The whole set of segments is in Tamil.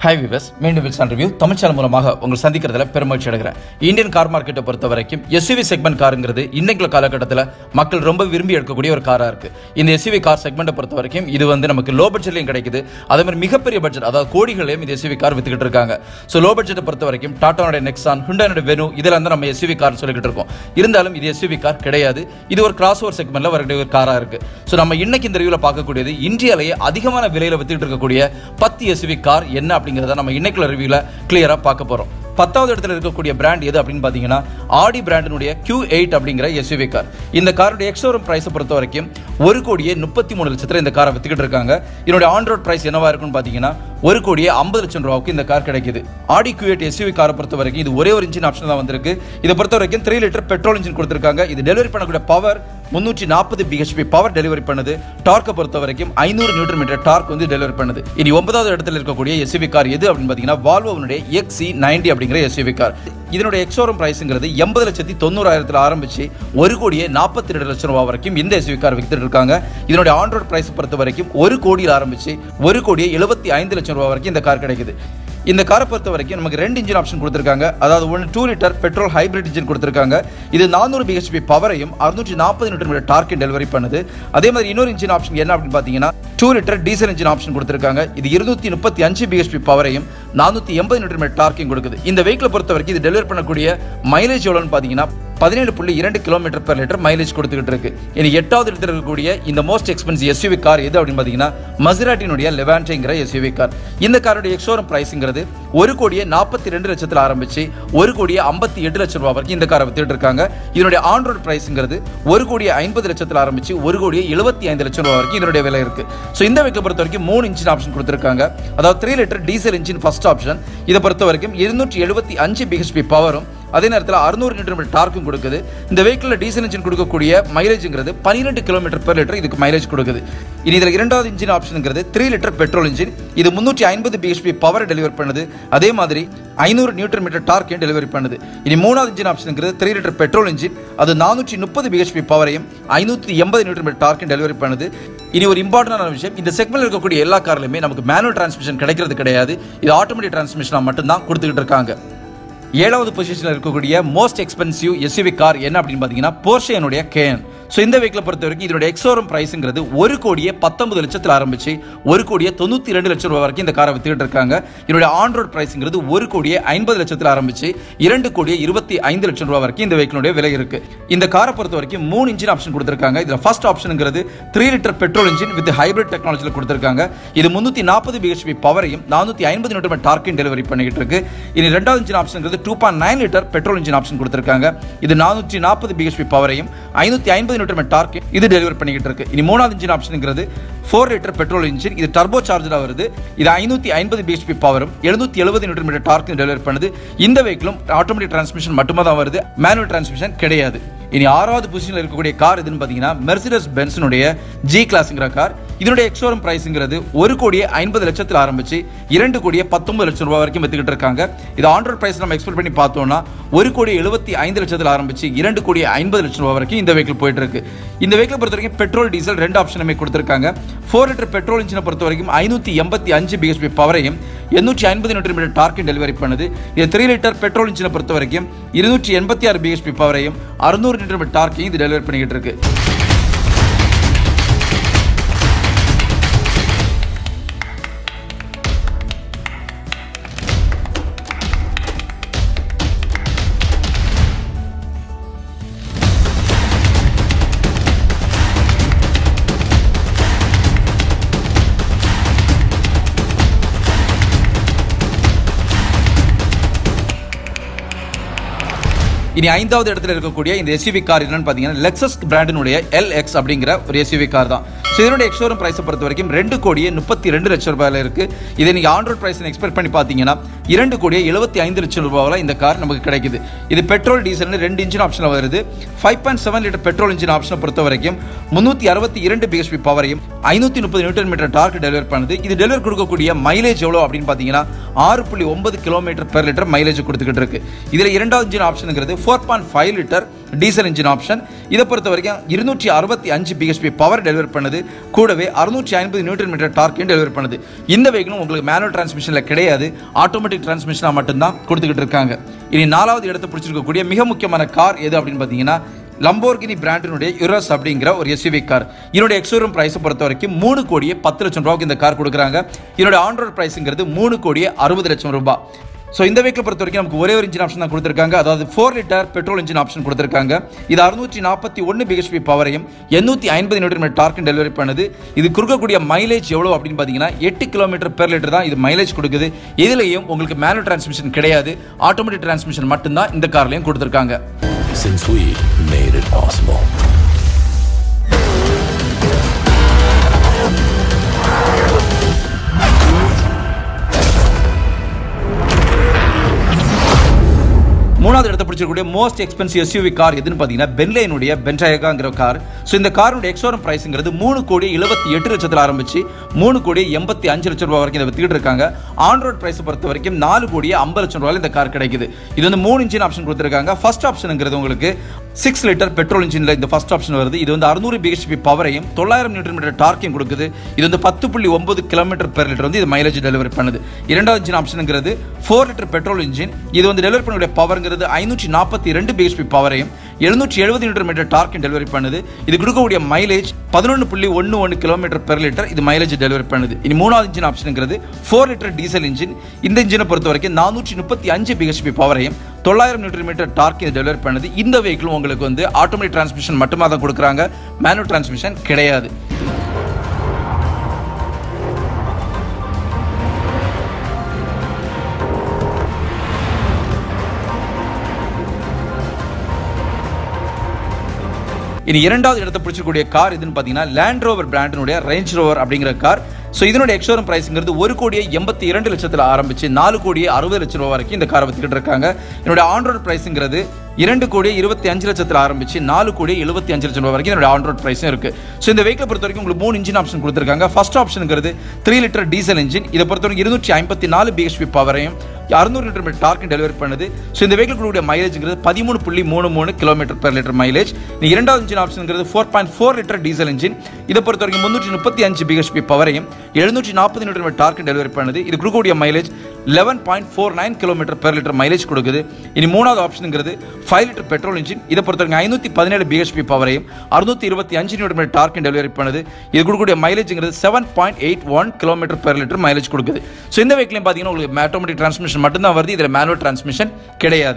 ஹாய் விவஸ் மீண்டும் வில்சன் ரிவ்யூ தமிழ் சேனல் மூலமாக உங்களை சந்திக்கிறதுல பெருமகிழ்ச்சி அடைகிறேன் இந்தியன் கார் மார்க்கெட்டை பொறுத்த வரைக்கும் எஸ்யூவி செக்மெண்ட் காருங்கிறது இன்னைக்குள்ள காலகட்டத்தில் மக்கள் ரொம்ப விரும்பி எடுக்கக்கூடிய ஒரு காராக இருக்கு இந்த எஸ்யூவி கார் செக்மெண்ட்டை பொறுத்த வரைக்கும் இது வந்து நமக்கு லோ பட்ஜெட்லையும் கிடைக்குது அதே மாதிரி மிகப்பெரிய பட்ஜெட் அதாவது கோடிகளையும் இந்த எஸ்யூவி கார் வித்துக்கிட்டு இருக்காங்க ஸோ லோ பட்ஜெட்டை பொறுத்த வரைக்கும் டாட்டாவோட நெக்ஸான் ஹுண்டானோட வெனு இதெல்லாம் தான் நம்ம எஸ்யூவி கார் சொல்லிக்கிட்டு இருக்கோம் இருந்தாலும் இது எஸ்யூவி கார் கிடையாது இது ஒரு கிராஸ் ஓவர் செக்மெண்ட்ல வரக்கூடிய ஒரு காராக இருக்கு ஸோ நம்ம இன்னைக்கு இந்த ரிவ்யூல பார்க்கக்கூடியது இந்தியாவிலேயே அதிகமான விலையில வித்துக்கிட்டு இருக்கக்கூடிய பத்து எஸ்யூவி கார் என்ன அப்படிங்கிறத நம்ம இன்னைக்குள்ள ரிவ்யூல கிளியரா பார்க்க போறோம் பத்தாவது இடத்துல இருக்கக்கூடிய பிராண்ட் எது அப்படின்னு பார்த்தீங்கன்னா ஆடி பிராண்டினுடைய Q8 எயிட் அப்படிங்கிற எஸ்யூவி கார் இந்த காருடைய எக்ஸோரம் பிரைஸை பொறுத்த வரைக்கும் ஒரு கோடியே முப்பத்தி மூணு லட்சத்தில் இந்த காரை வித்துக்கிட்டு இருக்காங்க இதனுடைய ஆன் ரோட் பிரைஸ் என்னவா இருக்குன்னு பார்த்தீங்கன்னா ஒரு கோடியே ஐம்பது லட்சம் ரூபாய்க்கு இந்த கார் கிடைக்குது ஆடி Q8 எயிட் எஸ்யூவி காரை பொறுத்த வரைக்கும் இது ஒரே ஒரு இன்ஜின் ஆப்ஷன் தான் வந்திருக்கு இதை பொறுத்த வரைக்கும் த்ரீ லிட்டர் பெட்ரோல் இன்ஜின் கொடுத்துருக்காங்க இது டெலிவரி பண்ணக்கூடிய பவர் முன்னூற்றி நாற்பது பிஹெச்பி பவர் டெலிவரி பண்ணுது டார்க்கை பொறுத்த வரைக்கும் ஐநூறு நியூட்ரன் மீட்டர் டார்க் வந்து டெலிவரி பண்ணுது இனி ஒன்பதாவது இடத்துல இருக்கக்கூடிய எஸ்யூவி கார் எது அப்படின்னு பார்த்தீங்கன்னா வால்வோனுடைய எக்ஸி நைன்டி அப்படிங்கிற எஸ்யூவி கார் இதனுடைய எக்ஸோரம் பிரைஸுங்கிறது எண்பது லட்சத்தி தொண்ணூறாயிரத்தில் ஆரம்பிச்சு ஒரு கோடியே நாற்பத்தி ரெண்டு லட்சம் ரூபாய் வரைக்கும் இந்த எஸ்யூவி கார் வித்துட்டு இருக்காங்க இதனுடைய ஆன்ரோட் பிரைஸ் பொறுத்த வரைக்கும் ஒரு கோடியில் ஆரம்பிச்சு ஒரு கோடியே எழுபத்தி ஐந்து லட்சம் ரூபாய் வரைக்கும் இந்த கார் கிடைக்குது இந்த காரை பொறுத்த வரைக்கும் நமக்கு ரெண்டு இன்ஜின் ஆப்ஷன் கொடுத்துருக்காங்க அதாவது ஒன்று two litre petrol hybrid engine கொடுத்துருக்காங்க இது நானூறு பிஹெச்பி பவரையும் அறுநூற்றி நாற்பது நியூட்டன் மீட்டர் டார்க்கை டெலிவரி பண்ணுது அதே மாதிரி இன்னொரு இன்ஜின் ஆப்ஷன் என்ன அப்படின்னு பார்த்தீங்கன்னா two litre diesel engine option கொடுத்துருக்காங்க இது இருநூத்தி முப்பத்தி அஞ்சு பிஹெச்பி பவரையும் நானூற்றி எண்பது நியூட்டன் மீட்டர் டார்க்கையும் கொடுக்குது இந்த வெஹிக்கிளை பொறுத்த வரைக்கும் இது டெலிவரி பண்ணக்கூடிய மைலேஜ் எவ்வளோன்னு பார்த்தீங்கன்னா பதினேழு புள்ளி இரண்டு கிலோமீட்டர் பெர் லிட்டர் மைலேஜ் கொடுத்துக்கிட்டு இருக்கு இனி எட்டாவது இடத்துல இருக்கக்கூடிய இந்த மோஸ்ட் எக்ஸ்பென்சிவ் எஸ்யூவி கார் எது அப்படின்னு பார்த்தீங்கன்னா மசிராட்டினுடைய லெவான்டேங்கிற எஸ்யூவி கார் இந்த காருடைய எக்ஸோரம் பிரைஸுங்கிறது ஒரு கோடியே நாற்பத்தி ரெண்டு லட்சத்தில் ஆரம்பிச்சு ஒரு கோடியே ஐம்பத்தி எட்டு லட்சம் ரூபாய் வரைக்கும் இந்த காரை வித்துட்டு இருக்காங்க இதனுடைய ஆன் ரோட் பிரைஸுங்கிறது ஒரு கோடியே ஐம்பது லட்சத்தில் ஆரம்பிச்சு ஒரு கோடியே எழுபத்தி ஐந்து லட்சம் ரூபாய் வரைக்கும் இதனுடைய விலை இருக்கு ஸோ இந்த வெஹிக்கிள் பொறுத்த வரைக்கும் மூணு இன்ஜின் ஆப்ஷன் கொடுத்துருக்காங்க அதாவது three litre diesel engine first option இதை பொறுத்த வரைக்கும் இருநூற்றி எழுபத்தி அஞ்சு பிஹெச்பி பவரும் அதே நேரத்தில் அறுநூறு நியூட்டன் டார்க்கும் கொடுக்குது இந்த வெஹிக்கிளில் டீசல் இன்ஜின் கொடுக்கக்கூடிய மைலேஜ்ங்கிறது பன்னிரெண்டு கிலோமீட்டர் பெர் லிட்டர் இதுக்கு மைலேஜ் கொடுக்குது இனி இதில் இரண்டாவது இன்ஜின் ஆப்ஷனுங்கிறது த்ரீ லிட்டர் பெட்ரோல் இன்ஜின் இது முந்நூற்றி ஐம்பது பிஹெச்பி பவர் டெலிவரி பண்ணுது அதே மாதிரி ஐநூறு நியூட்டன் மீட்டர் டார்க்கையும் டெலிவரி பண்ணுது இனி மூணாவது இன்ஜின் ஆப்ஷனுங்கிறது த்ரீ லிட்டர் பெட்ரோல் இன்ஜின் அது நானூற்றி முப்பது பிஹெச்பி பவரையும் ஐநூற்றி எண்பது நியூட்டன் மீட்டர் டார்க்கையும் டெலிவரி பண்ணுது இனி ஒரு இம்பார்ட்டன்டான விஷயம் இந்த செக்மெண்ட் இருக்கக்கூடிய எல்லா கார்லையுமே நமக்கு மேனுவல் டிரான்ஸ்மிஷன் கிடைக்கிறது கிடையாது இது ஆட்டோமேட்டிக் டிரான்ஸ்மிஷனாக மட்டும்தான் கொடுத்துக்கிட்டு இருக்காங்க ஏழாவது பொசிஷனில் இருக்கக்கூடிய மோஸ்ட் எக்ஸ்பென்சிவ் எஸ்யூவி கார் என்ன அப்படின்னு பார்த்தீங்கன்னா போர்ஷேனுடைய கேன் ஸோ இந்த வெஹிக்கிளை பொறுத்த வரைக்கும் இதனுடைய எக்ஸோரம் பிரைஸுங்கிறது ஒரு கோடியே பத்தொன்பது லட்சத்தில் ஆரம்பிச்சு ஒரு கோடியே தொண்ணூற்றி ரெண்டு லட்சம் ரூபாய் வரைக்கும் இந்த காரை வித்துக்கிட்டு இருக்காங்க இதனுடைய ஆன் ரோட் பிரைஸுங்கிறது ஒரு கோடியே ஐம்பது லட்சத்தில் ஆரம்பிச்சு இரண்டு கோடியே இருபத்தி ஐந்து லட்சம் ரூபாய் வரைக்கும் இந்த வெஹிக்கிளுடைய விலை இருக்கு இந்த காரை பொறுத்த வரைக்கும் மூணு இன்ஜின் ஆப்ஷன் கொடுத்துருக்காங்க இதில் ஃபர்ஸ்ட் ஆப்ஷனுங்கிறது three litre petrol engine with hybrid டெக்னாலஜியில் கொடுத்துருக்காங்க இது முந்நூற்றி நாற்பது பிஹெச்பி பவரையும் நானூற்றி ஐம்பது நியூட்டன் டார்க்கையும் டெலிவரி பண்ணிக்கிட்டு இருக்கு இனி ரெண்டாவது இன்ஜின் ஆப்ஷனுங்கிறது two point nine litre petrol engine option கொடுத்துருக்காங்க இது நானூற்றி நாற்பது பிஹெச்பி பவரையும் ஐநூற்றி ஐம்பது நியூட்டன் டார்க் இது டெலிவரி பண்ணிக்கிட்டு இருக்கு இனி மூணாவது இன்ஜின் ஆப்ஷனுங்கிறது ஃபோர் லிட்டர் பெட்ரோல் இன்ஜின் இது டர்போ சார்ஜில் வருது இது ஐநூற்றி ஐம்பது பிஹெச்பி பவரும் எழுநூற்றி எழுபது நியூட்டன் மீட்டர் டார்க் டெலிவரி பண்ணுது இந்த வெஹிக்கிளும் ஆட்டோமேட்டிக் டிரான்ஸ்மிஷன் மட்டுமே தான் வருது மேனுவல் டிரான்ஸ்மிஷன் கிடையாது இனி ஆறாவது பொசிஷனில் இருக்கக்கூடிய கார் எதுன்னு பார்த்தீங்கன்னா மெர்சிடஸ் பென்ஸினுடைய ஜி கிளாஸுங்கிற கார் இதனுடைய எக்ஸோரம் பிரைஸுங்கிறது ஒரு கோடியே ஐம்பது லட்சத்தில் ஆரம்பிச்சு இரண்டு கோடியே பத்தொன்பது லட்சம் ரூபாய் வரைக்கும் வித்துக்கிட்டு இருக்காங்க இது ஆண்ட்ராய்ட் பிரைஸ் நம்ம எக்ஸ்பெக்ட் பண்ணி பார்த்தோம்னா ஒரு கோடி எழுபத்தி ஐந்து லட்சத்தில் ஆரம்பிச்சு இரண்டு கோடி ஐம்பது லட்சம் ரூபாய் வரைக்கும் இந்த வெஹிக்கிள் போயிட்டு இருக்கு இந்த வெஹிக்கிள் பொறுத்த வரைக்கும் பெட்ரோல் டீசல் ரெண்டு ஆப்ஷனுமே கொடுத்துருக்காங்க ஃபோர் லிட்டர் பெட்ரோல் இன்ஜினை பொறுத்த வரைக்கும் ஐநூற்றி எண்பத்தி அஞ்சு பிஹெச்பி பவரையும் எண்ணூற்றி ஐம்பது நியூட்டன் மீட்டர் டார்க்கும் டெலிவரி பண்ணுது இது த்ரீ லிட்டர் பெட்ரோல் இன்ஜினை பொறுத்த வரைக்கும் இருநூற்றி எண்பத்தி ஆறு பிஹெச்பி பவரையும் அறுநூறு நியூட்டன் மீட்டர் டார்க்கையும் இது டெலிவரி பண்ணிக்கிட்டு இருக்கு இனி ஐந்தாவது இடத்துல இருக்கக்கூடிய இந்த எஸ்யூவி கார் என்னன்னு பார்த்தீங்கன்னா லெக்ஸஸ் பிராண்டினுடைய எல் எக்ஸ் அப்படிங்கிற ஒரு எஸ்யூவி கார் தான் ஸோ இதனுடைய எக்ஸோரம் ப்ரைஸை பொறுத்த வரைக்கும் ரெண்டு கோடியே முப்பத்தி ரெண்டு லட்சம் ரூபாயில இருக்கு இதை நீங்கள் ஆண்ட்ராய்ட் ப்ரைஸ் எக்ஸ்பெக்ட் பண்ணி பார்த்தீங்கன்னா இரண்டு கோடியே எழுபத்தி ஐந்து லட்சம் ரூபாவில் இந்த கார் நமக்கு கிடைக்குது இது பெட்ரோல் டீசல்னு ரெண்டு இன்ஜின் ஆப்ஷனில் வருது five point seven litre petrol engine ஆப்ஷனை பொறுத்த வரைக்கும் முந்நூற்றி அறுபத்தி இரண்டு பிஹெச்பி பவரையும் ஐநூற்றி முப்பது நியூட்டன் மீட்டர் டார்க் டெலிவர் பண்ணுது இது டெலிவர் கொடுக்கக்கூடிய மைலேஜ் எவ்வளோ அப்படின்னு பார்த்தீங்கன்னா ஆறு புள்ளி ஒன்பது கிலோமீட்டர் பெர் லிட்டர் மைலேஜ் கொடுத்துக்கிட்டு இருக்கு இதில் இரண்டாவது இன்ஜின் ஆப்ஷனுங்கிறது four point five litre diesel engine option இதை பொறுத்த வரைக்கும் இருநூற்றி அறுபத்தி அஞ்சு பிஹெச்பி பவர் டெலிவர் பண்ணுது கூடவே அறுநூற்றி ஐம்பது நியூட்டன் மீட்டர் டார்க்கையும் டெலிவர் பண்ணுது இந்த வெஹிக்கிளும் உங்களுக்கு மேனுவல் டிரான்ஸ்மிஷனில் கிடையாது ஆட்டோமேட்டிக் டிரான்ஸ்மிஷனாக மட்டும்தான் கொடுத்துக்கிட்டு இருக்காங்க இனி நாலாவது இடத்தை பிடிச்சிருக்கக்கூடிய மிக முக்கியமான கார் எது அப்படின்னு பார்த்தீங்கன்னா லம்போர்கினி பிராண்டினுடைய யுரஸ் அப்படிங்கிற ஒரு எஸ்யூவி கார் இதனுடைய எக்ஸோரூம் பிரைஸை பொறுத்த வரைக்கும் மூணு கோடியே பத்து லட்சம் ரூபாய்க்கு இந்த கார் கொடுக்குறாங்க இதனுடைய ஆன்ரோட் பிரைஸுங்கிறது மூணு கோடியே அறுபது லட்சம் ரூபாய் ஸோ இந்த வெஹிக்கிள் பொறுத்த வரைக்கும் நமக்கு ஒரே ஒரு இன்ஜின் ஆப்ஷன் தான் கொடுத்துருக்காங்க அதாவது four litre petrol engine option கொடுத்துருக்காங்க இது அறுநூற்றி நாற்பத்தி ஒன்று பிஹெச்பி பவரையும் எண்ணூற்றி ஐம்பது நியூட்டன் மீட்டர் டார்க்கும் டெலிவரி பண்ணுது இது கொடுக்கக்கூடிய மைலேஜ் எவ்வளோ அப்படின்னு பார்த்தீங்கன்னா எட்டு கிலோமீட்டர் பெர் லிட்டர் தான் இது மைலேஜ் கொடுக்குது இதுலேயும் உங்களுக்கு மேனுவல் டிரான்ஸ்மிஷன் கிடையாது ஆட்டோமேட்டிக் டிரான்ஸ்மிஷன் மட்டும்தான் இந்த கார்லையும் கொடுத்துருக்காங்க since we made it possible. மூணாவது இடத்தை பிடிச்சிருக்கக்கூடிய மோஸ்ட் எக்ஸ்பென்சிவ் எஸ்யூவி கார் எதுன்னு பார்த்தீங்கன்னா பென்லேனுடைய பென்டாயகாங்கிற கார் ஸோ இந்த காருடைய எக்ஸோரம் பிரைஸுங்கிறது மூணு கோடி எழுபத்தி எட்டு லட்சத்தில் ஆரம்பிச்சு மூணு கோடி எண்பத்தி அஞ்சு லட்சம் ரூபாய் வரைக்கும் இதை வித்துக்கிட்டு இருக்காங்க ஆன் ரோட் பிரைஸ் பொறுத்த வரைக்கும் நாலு கோடி ஐம்பது லட்சம் ரூபாயில் இந்த கார் கிடைக்குது இது வந்து மூணு இன்ஜின் ஆப்ஷன் கொடுத்துருக்காங்க ஃபர்ஸ்ட் ஆப்ஷனுங்கிறது உங்களுக்கு சிக்ஸ் லிட்டர் பெட்ரோல் இன்ஜினில் இந்த ஃபர்ஸ்ட் ஆப்ஷன் வருது இது வந்து அறுநூறு பிஹெச்பி பவரையும் தொள்ளாயிரம் நியூட்டன் மீட்டர் டார்க்கையும் கொடுக்குது இது வந்து பத்து புள்ளி ஒன்பது கிலோமீட்டர் பெர் லிட்டர் வந்து இது மைலேஜ் டெலிவரி பண்ணுது இரண்டாவது இன்ஜின் ஆப்ஷனுங்கிறது ஃபோர் லிட்டர் பெட்ரோல் இன்ஜின் இது வந்து டெலிவரி பண்ணக்கூடிய பவர்ங்கிறது ஐநூற்றி நாற்பத்தி ரெண்டு பிஹெச்பி பவரையும் எழுநூற்றி எழுபது நியூட்டன் மீட்டர் டார்க்கும் டெலிவரி பண்ணுது இது கொடுக்கக்கூடிய மைலேஜ் பதினொன்று புள்ளி ஒன்று ஒன்று கிலோமீட்டர் பெர் லிட்டர் இது மைலேஜ் டெலிவரி பண்ணுது இனி மூணாவது இன்ஜின் ஆப்ஷனுங்கிறது ஃபோர் லிட்டர் டீசல் இன்ஜின் இந்த இன்ஜினை பொறுத்த வரைக்கும் நானூற்றி முப்பத்தி அஞ்சு பிஹெச்பி பவரையும் தொள்ளாயிரம் நியூட்டன் மீட்டர் டார்க் இது டெலிவரி பண்ணுது இந்த வெஹிக்கிளும் உங்களுக்கு வந்து ஆட்டோமேட்டிக் டிரான்ஸ்மிஷன் மட்டுமே தான் கொடுக்குறாங்க மேனுவல் டிரான்ஸ்மிஷன் கிடையாது இனி இரண்டாவது இடத்தை பிடிச்சக்கூடிய கார் எதுன்னு பார்த்தீங்கன்னா லேண்ட் ரோவர் பிராண்டினுடைய ரேஞ்ச் ரோவர் அப்படிங்கிற கார் ஸோ இதனுடைய எக்ஸோரம் பிரைஸுங்கிறது ஒரு கோடியே எண்பத்தி இரண்டு லட்சத்தில் ஆரம்பிச்சு நாலு கோடியே அறுபது லட்சம் ரூபா வரைக்கும் இந்த காரை வித்துக்கிட்டு இருக்காங்க என்னுடைய ஆன்ரோட் பிரைஸுங்கிறது இரண்டு கோடி இருபத்தி அஞ்சு லட்சத்தில் ஆரம்பிச்சு நாலு கோடி எழுபத்தி அஞ்சு லட்சம் ரூபா வரைக்கும் என்னோட ஆன்ரோட் ப்ரைஸும் இருக்கு ஸோ இந்த வெஹிக்கிள் பொறுத்த வரைக்கும் உங்களுக்கு மூணு இன்ஜின் ஆப்ஷன் கொடுத்துருக்காங்க ஃபர்ஸ்ட் ஆப்ஷனுங்கிறது த்ரீ லிட்டர் டீசல் இன்ஜின் இதை பொறுத்த வரைக்கும் இருநூற்றி ஐம்பத்தி நாலு பிஹெச்பி பவரையும் அறுநூறு லிட்டர் மீட்டர் டார்க்கும் டெலிவரி பண்ணுது ஸோ இந்த வெஹிக்கிள் கூடிய மைலேஜ்ங்கிறது பதிமூணு புள்ளி மூணு மூணு கிலோமீட்டர் பெர் லிட்டர் மைலேஜ் நீ இரண்டாவது இன்ஜின் ஆப்ஷனுங்கிறது four point four litre diesel engine இதை பொறுத்த வரைக்கும் முந்நூற்றி முப்பத்தி அஞ்சு பிஹெச்பி பவரையும் எழுநூற்றி நாற்பது நியூட்டன் மீட்டர் டார்க்கும் டெலிவரி பண்ணுது இது கொடுக்கக்கூடிய mileage eleven point four nine kilometre per litre mileage கொடுக்குது இனி மூணாவது ஆப்ஷனுங்கிறது ஃபைவ் லிட்டர் பெட்ரோல் இன்ஜின் இதை பொறுத்த வரைக்கும் ஐநூற்றி பதினேழு பிஹெச்பி பவரையும் அறுநூத்தி இருபத்தி அஞ்சு நியூட்டன் மீட்டர் டார்க்கும் டெலிவரி பண்ணுது இது கொடுக்கக்கூடிய மைலேஜ்ங்கிறது seven point eight one kilometre per litre mileage கொடுக்குது ஸோ இந்த வெஹிக்கிளையும் பார்த்தீங்கன்னா உங்களுக்கு ஆட்டோமேட்டிக் டிரான்ஸ்மிஷன் மட்டும்தான் வருது இதில் மேனுவல் டிரான்ஸ்மிஷன் கிடையாது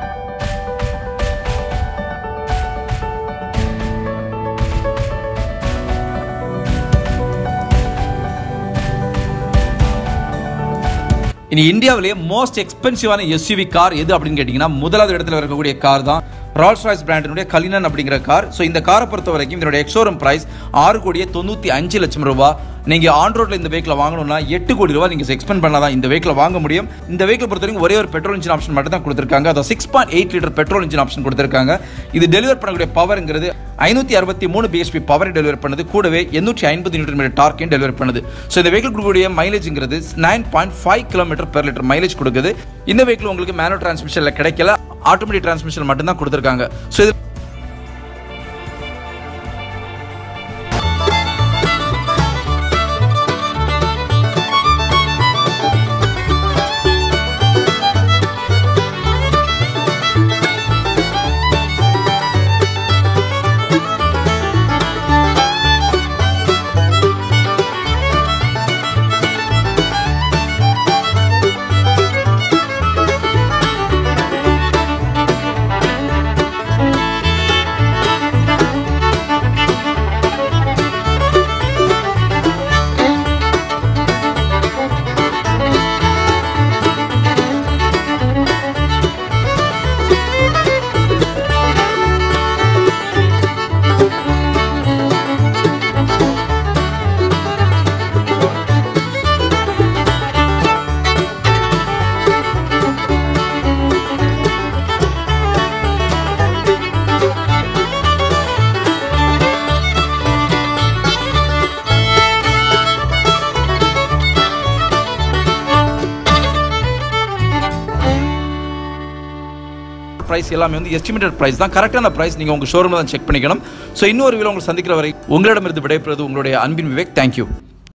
இனி இந்தியாவிலேயே மோஸ்ட் எக்ஸ்பென்சிவான எஸ்யூவி கார் எது அப்படின்னு கேட்டிங்கன்னா முதலாவது இடத்துல இருக்கக்கூடிய கார் தான் ரால்ஸ் ராய்ஸ் பிராண்டினுடைய கலினன் அப்படிங்கிற கார் ஸோ இந்த காரை பொறுத்த வரைக்கும் இதனுடைய எக்ஸோரம் பிரைஸ் ஆறு கோடியே தொண்ணூற்றி அஞ்சு லட்சம் ரூபாய் நீங்கள் ஆன் ரோட்டில் இந்த வெஹிக்கில் வாங்கணும்னா எட்டு கோடி ரூபாய் நீங்கள் எக்ஸ்பெண்ட் பண்ணால் தான் இந்த வெஹிக்கில் வாங்க முடியும் இந்த வெஹிக்கிள் பொறுத்த வரைக்கும் ஒரே ஒரு பெட்ரோல் இன்ஜின் ஆப்ஷன் மட்டும் தான் கொடுத்துருக்காங்க அதை six point eight litre petrol engine option கொடுத்துருக்காங்க இது டெலிவர் பண்ணக்கூடிய பவர்ங்கிறது ஐநூற்றி அறுபத்தி மூணு பிஹெச்பி பவர் டெலிவரி பண்ணுது கூடவே எண்ணூற்றி ஐம்பது நியூட்டன் மீட்டர் டார்க்கையும் டெலிவரி பண்ணுது ஸோ இந்த வெஹிக்கிள் கொடுக்கக்கூடிய மைலேஜ்ங்கிறது nine point five kilometre per litre mileage கொடுக்குது இந்த வெஹிக்கிள் உங்களுக்கு மேனுவல் டிரான்ஸ்மிஷனில் கிடைக்கல ஆட்டோமேட்டிக் டிரான்ஸ்மிஷன் மட்டும்தான் கொடுத்துருக்காங்க ஸோ இது ப்ரைஸ் எல்லாமே வந்து எஸ்டிமேட்டட் ப்ரைஸ் தான் கரெக்டான ப்ரைஸ் நீங்கள் உங்கள் ஷோரூமில் தான் செக் பண்ணிக்கணும் ஸோ இன்னொரு வீடியோ உங்களை சந்திக்கிற வரை உங்களிடமிருந்து விடைபெறுவது உங்களுடைய அன்பின் விவேக் தேங்க்யூ